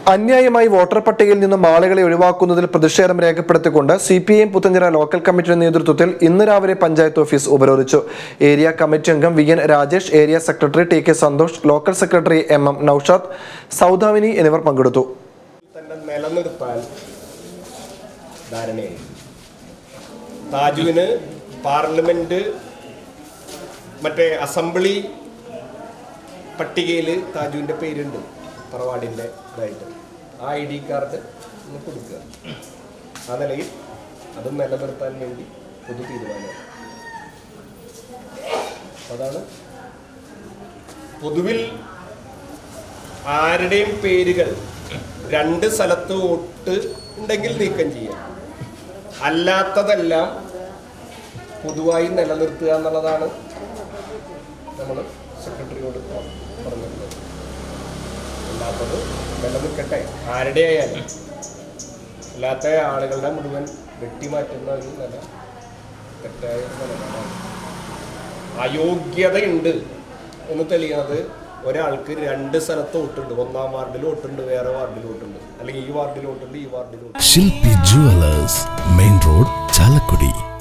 അന്യായമായി വോട്ടർ പട്ടികയിൽ നിന്നും ആളുകളെ ഒഴിവാക്കുന്നതിൽ പ്രതിഷേധം രേഖപ്പെടുത്തിക്കൊണ്ട് C P I M Puthenchira local കമ്മിറ്റിയുടെ നേതൃത്വത്തിൽ ഇന്ന് രാവിലെ പഞ്ചായത്ത് ഓഫീസ് ഉപരോധിച്ചു ഏരിയ കമ്മിറ്റി അംഗം V N Rajesh area secretary T K Santhosh local secretary M M Noushad Saudamini എന്നിവർ പങ്കെടുത്തു തന്നെ നിലനിർത്താൻ ധാരണയായി താജുവിന് പാർലമെന്റ് മറ്റേ അസംബ്ലി പട്ടികയിൽ താജുവിൻ്റെ പേരുണ്ട് തറവാടിൻ്റെ ഇതായിട്ട് ആ ഐ ഡി കാർഡ് ഒന്ന് കൊടുക്കുക ആ നിലയിൽ അത് നിലനിർത്താൻ വേണ്ടി പൊതു തീരുമാനമാണ് അതാണ് പൊതുവിൽ ആരുടെയും പേരുകൾ രണ്ട് സ്ഥലത്ത് വോട്ട് ഉണ്ടെങ്കിൽ നീക്കം ചെയ്യാം അല്ലാത്തതെല്ലാം പൊതുവായി നിലനിർത്തുക എന്നുള്ളതാണ് നമ്മൾ സെക്രട്ടറിയോട് പറഞ്ഞിട്ടുള്ളത് അല്ലാത്തത് നിലനിൽക്കട്ടെ ആരുടെ ആയാലും അല്ലാത്ത ആളുകളുടെ മുഴുവൻ വെട്ടിമാറ്റുന്ന ഒരു നില തെറ്റായ ഒരു നിലപാടാണ് അയോഗ്യതയുണ്ട് എന്ന് തെളിയുന്നത് ഒരാൾക്ക് രണ്ട് സ്ഥലത്ത് വോട്ടുണ്ട് ഒന്നാം വാർഡിൽ വോട്ടുണ്ട് വേറെ വാർഡിൽ വോട്ടുണ്ട് അല്ലെങ്കിൽ ഈ വാർഡിൽ വോട്ടുണ്ട് ഈ വാർഡിൽ വോട്ടുണ്ട് ശില്പി ജുവലേഴ്സ് മെയിൻ റോഡ് ചാലക്കുടി